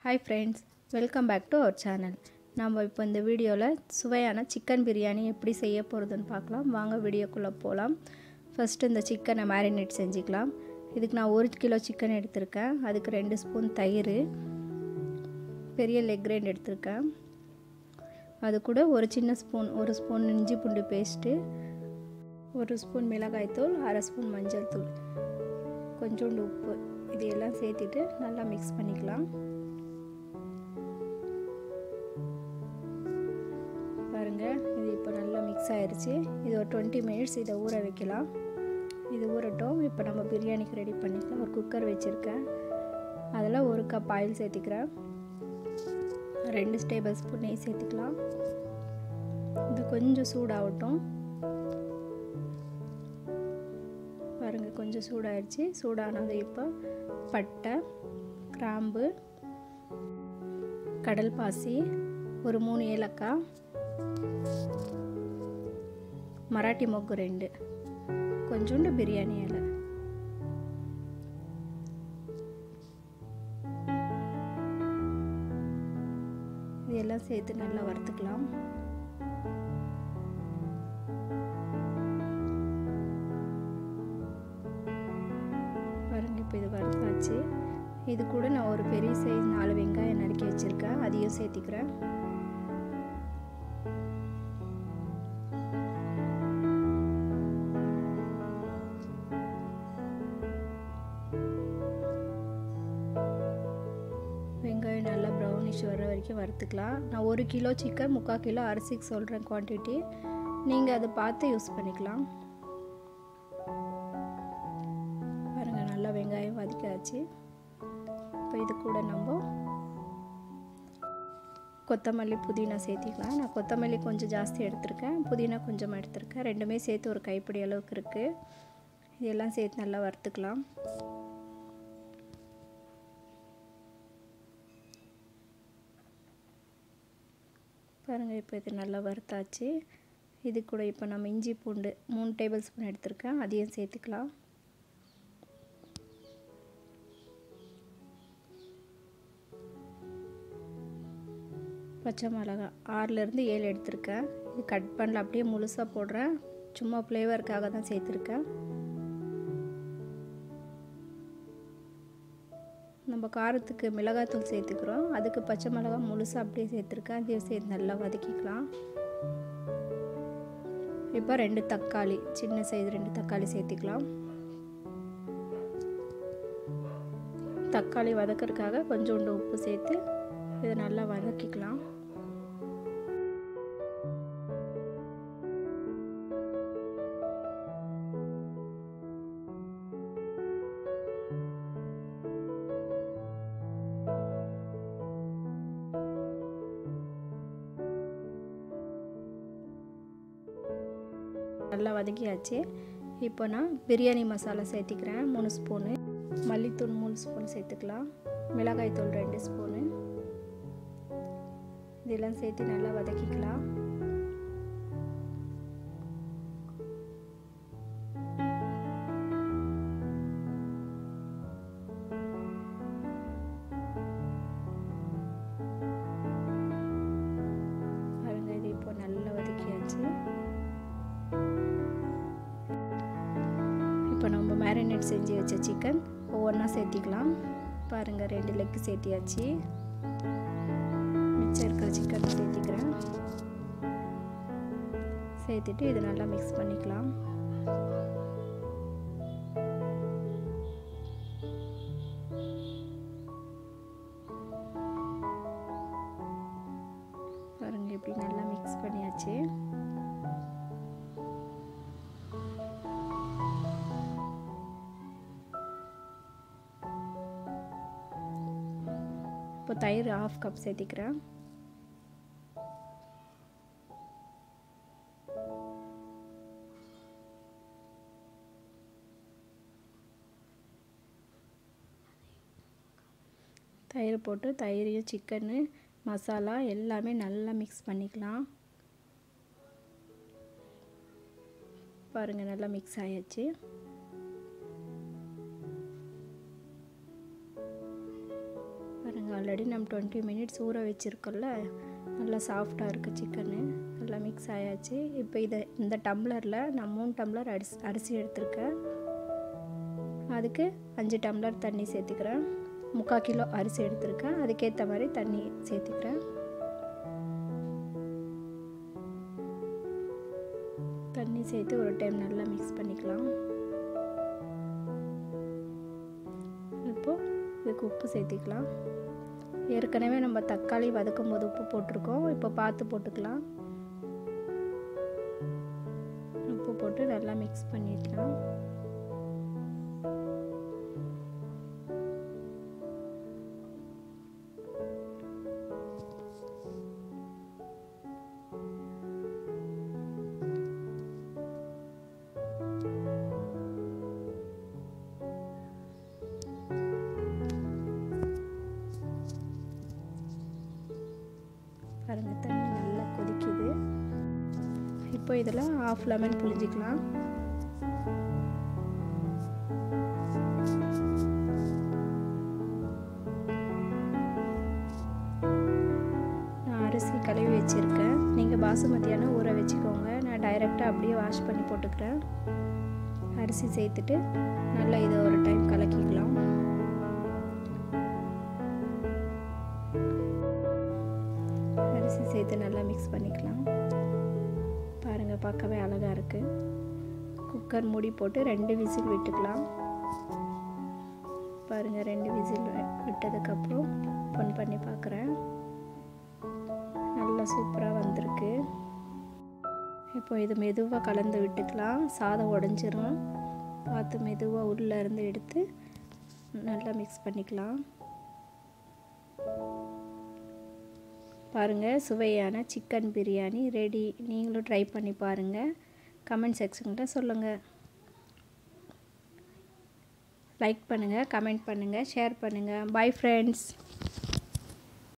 hi friends welcome back to our channel நம்ம இப்போ இந்த வீடியோவில் சுவையான சிக்கன் பிரியாணி எப்படி செய்ய போகிறதுன்னு பார்க்கலாம் வாங்க வீடியோக்குள்ளே போகலாம் ஃபஸ்ட்டு இந்த சிக்கனை மேரினேட் செஞ்சுக்கலாம் இதுக்கு நான் ஒரு கிலோ சிக்கன் எடுத்திருக்கேன் அதுக்கு ரெண்டு ஸ்பூன் தயிர் பெரிய லெக் ரெண்டு எடுத்திருக்கேன் அது கூட ஒரு சின்ன ஸ்பூன் ஒரு ஸ்பூன் இஞ்சி பூண்டு பேஸ்ட்டு ஒரு ஸ்பூன் மிளகாய்த்தூள் அரை ஸ்பூன் மஞ்சள் தூள் கொஞ்சோண்டு உப்பு இது எல்லாம் சேர்த்துட்டு நல்லா மிக்ஸ் பண்ணிக்கலாம் பாருங்கள் இது இப்போ நல்லா மிக்ஸ் ஆயிடுச்சு இது ஒரு டுவெண்ட்டி மினிட்ஸ் இதை ஊற வைக்கலாம் இது ஊறட்டும் இப்போ நம்ம பிரியாணிக்கு ரெடி பண்ணிக்கலாம் ஒரு குக்கர் வச்சுருக்கேன் அதில் ஒரு கப் ஆயில் சேர்த்துக்கிறேன் ரெண்டு டேபிள் ஸ்பூன் நெய் சேர்த்துக்கலாம் இது கொஞ்சம் சூடாகட்டும் பாருங்கள் கொஞ்சம் சூடாயிடுச்சு சூடானது இப்போ பட்டை கிராம்பு கடல் பாசி ஒரு மூணு ஏலக்காய் மராட்டி மொக்கு ரெண்டு கொஞ்சோண்டு பிரியாணி இலை இதெல்லாம் சேர்த்து நல்லா வறுத்துக்கலாம் பாருங்க இப்போ இது வறுத்தாச்சு இது கூட நான் ஒரு பெரிய சைஸ் நாலு வெங்காயம் நறுக்கி வச்சுருக்கேன் அதையும் சேர்த்திக்கிறேன் வெங்காயம் நல்லா ப்ரௌனிஷ் வர வரைக்கும் வறுத்துக்கலாம் நான் ஒரு கிலோ சிக்கன் முக்கால் கிலோ அரிசிக்கு சொல்கிறேன் குவான்டிட்டி நீங்கள் அதை பார்த்து யூஸ் பண்ணிக்கலாம் பாருங்கள் நல்லா வெங்காயம் வதக்காச்சு இப்போ இது கூட நம்ம கொத்தமல்லி புதினா சேர்த்திக்கலாம் நான் கொத்தமல்லி கொஞ்சம் ஜாஸ்தி எடுத்திருக்கேன் புதினா கொஞ்சம் எடுத்திருக்கேன் ரெண்டுமே சேர்த்து ஒரு கைப்பிடி அளவுக்கு இருக்குது இதெல்லாம் சேர்த்து நல்லா வறுத்துக்கலாம் பாருங்கள் இப்போ இது நல்லா வறுத்தாச்சு இது கூட இப்போ நம்ம இஞ்சி பூண்டு மூணு டேபிள் ஸ்பூன் எடுத்திருக்கேன் அதையும் சேர்த்துக்கலாம் பச்சை மிளகா ஆறுலேருந்து ஏழு எடுத்திருக்கேன் இது கட் பண்ணல அப்படியே முழுசாக போடுறேன் சும்மா ஃப்ளேவருக்காக தான் சேர்த்துருக்கேன் நம்ம காரத்துக்கு மிளகாத்தூள் சேர்த்துக்கிறோம் அதுக்கு பச்சை மிளகா முழுசாக அப்படியே சேர்த்துருக்கேன் அதையும் சேர்த்து நல்லா வதக்கிக்கலாம் இப்போ ரெண்டு தக்காளி சின்ன சைஸ் ரெண்டு தக்காளி சேர்த்துக்கலாம் தக்காளி வதக்கிறதுக்காக கொஞ்சோண்டு உப்பு சேர்த்து இதை நல்லா வதக்கிக்கலாம் நல்லா வதக்கியாச்சு இப்போ நான் பிரியாணி மசாலா சேர்த்திக்கிறேன் மூணு ஸ்பூனு மல்லித்தூள் மூணு ஸ்பூன் சேர்த்துக்கலாம் மிளகாய்த்தூள் ரெண்டு ஸ்பூனு இதெல்லாம் சேர்த்து நல்லா வதக்கிக்கலாம் பாருங்க இது இப்போ நல்லா வதக்கியாச்சு இப்போ நம்ம மேரினேட் செஞ்சு வச்ச சிக்கன் ஒவ்வொன்றா சேர்த்திக்கலாம் பாருங்கள் ரெண்டு லெக்கு சேர்த்தியாச்சு மிச்சம் இருக்கிற சிக்கன் சேர்த்திக்கிறேன் சேர்த்துட்டு இதை நல்லா மிக்ஸ் பண்ணிக்கலாம் பாருங்க இப்படி நல்லா மிக்ஸ் பண்ணியாச்சு இப்போ தயிர் ஆஃப் கப் சேர்த்திக்கிறேன் தயிர் போட்டு தயிரையும் சிக்கனு மசாலா எல்லாமே நல்லா மிக்ஸ் பண்ணிக்கலாம் பாருங்கள் நல்லா மிக்ஸ் ஆயாச்சு பாருங்கள் ஆல்ரெடி நம்ம டுவெண்ட்டி மினிட்ஸ் ஊற வச்சுருக்கோம்ல நல்லா சாஃப்டாக இருக்குது சிக்கனு நல்லா மிக்ஸ் ஆயாச்சு இப்போ இதை இந்த டம்ளரில் நான் மூணு டம்ளர் அரிசி அரிசி எடுத்திருக்கேன் அதுக்கு அஞ்சு டம்ளர் தண்ணி சேர்த்துக்கிறேன் முக்கால் கிலோ அரிசி எடுத்திருக்கேன் அதுக்கேற்ற மாதிரி தண்ணி சேர்த்துக்கிறேன் தண்ணி சேர்த்து ஒரு டைம் நல்லா மிக்ஸ் பண்ணிக்கலாம் இப்போது இதுக்கு உப்பு சேர்த்திக்கலாம் ஏற்கனவே நம்ம தக்காளி வதக்கும் போது உப்பு போட்டிருக்கோம் இப்போ பார்த்து போட்டுக்கலாம் உப்பு போட்டு நல்லா மிக்ஸ் பண்ணிக்கலாம் பாருங்கள் தண்ணி நல்லா கொதிக்குது இப்போ இதில் ஆஃப் லெமன் புளிஞ்சிக்கலாம் நான் அரிசி கழுவி வச்சுருக்கேன் நீங்கள் பாசுமதியான ஊற வச்சுக்கோங்க நான் டைரெக்டாக அப்படியே வாஷ் பண்ணி போட்டுக்கிறேன் அரிசி சேர்த்துட்டு நல்லா இதை ஒரு டைம் கலக்கிக்கலாம் அரிசி சேர்த்து நல்லா மிக்ஸ் பண்ணிக்கலாம் பாருங்கள் பார்க்கவே அழகாக இருக்குது குக்கர் மூடி போட்டு ரெண்டு விசில் விட்டுக்கலாம் பாருங்கள் ரெண்டு விசில் விட்டதுக்கப்புறம் பொன் பண்ணி பார்க்குறேன் நல்லா சூப்பராக வந்திருக்கு இப்போ இது மெதுவாக கலந்து விட்டுக்கலாம் சாதம் உடஞ்சிரும் பார்த்து மெதுவாக உள்ளே இருந்து எடுத்து நல்லா மிக்ஸ் பண்ணிக்கலாம் பாருங்கள் சுவையான சிக்கன் பிரியாணி ரெடி நீங்களும் ட்ரை பண்ணி பாருங்கள் கமெண்ட் செக்ஷனில் சொல்லுங்கள் லைக் பண்ணுங்கள் கமெண்ட் பண்ணுங்கள் ஷேர் பண்ணுங்கள் பை ஃப்ரெண்ட்ஸ்